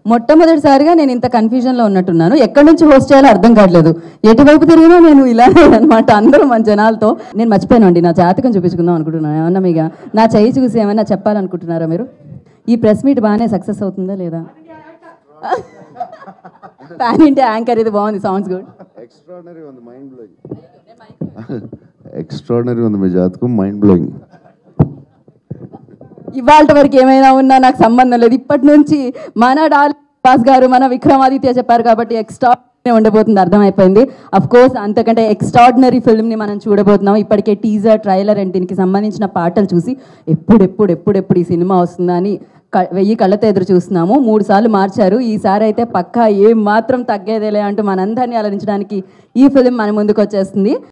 మొట్టమొదటిసారిగా నేను ఇంత కన్ఫ్యూజన్లో ఉన్నట్టున్నాను ఎక్కడి నుంచి హోస్ట్ చేయాలో అర్థం కావట్లేదు ఎటువైపు తిరిగినా నేను ఇలానే అనమాట అందరూ మన జనాలతో నేను మర్చిపోయానండి నా జాతకం చూపించుకుందాం అనుకుంటున్నాను ఏమన్నా మీగా నా చెయ్యి చూసి ఏమైనా చెప్పాలనుకుంటున్నారా మీరు ఈ ప్రెస్ మీట్ బాగానే సక్సెస్ అవుతుందా లేదా పాన్ ఇండియా యాంకర్ ఇది బాగుంది సాంగ్స్ గుడ్ ఎక్స్ట్రాడనరీ ఉంది మైండ్ బ్లోయింగ్ ఎక్స్ట్రాడనరీ ఉంది మీ జాతకం మైండ్ బ్లోయింగ్ ఇవాళ వరకు ఏమైనా ఉన్నా నాకు సంబంధం లేదు ఇప్పటి నుంచి మన డాల్ బాస్ గారు మన విక్రమాదిత్య చెప్పారు కాబట్టి ఎక్స్ట్రా ఉండబోతుంది అర్థమైపోయింది అఫ్ కోర్స్ అంతకంటే ఎక్స్ట్రాడినరీ ఫిల్మ్ని మనం చూడబోతున్నాం ఇప్పటికే టీజర్ ట్రైలర్ అండ్ దీనికి సంబంధించిన పాటలు చూసి ఎప్పుడెప్పుడు ఎప్పుడెప్పుడు ఈ సినిమా వస్తుందా అని క- వెయ్యి కళ్ళతో ఎదురు చూస్తున్నాము మూడు సార్లు మార్చారు ఈసారి అయితే పక్కా ఏం మాత్రం తగ్గేదేలే అంటూ మనందరినీ అలరించడానికి ఈ ఫిల్మ్ మన ముందుకు వచ్చేస్తుంది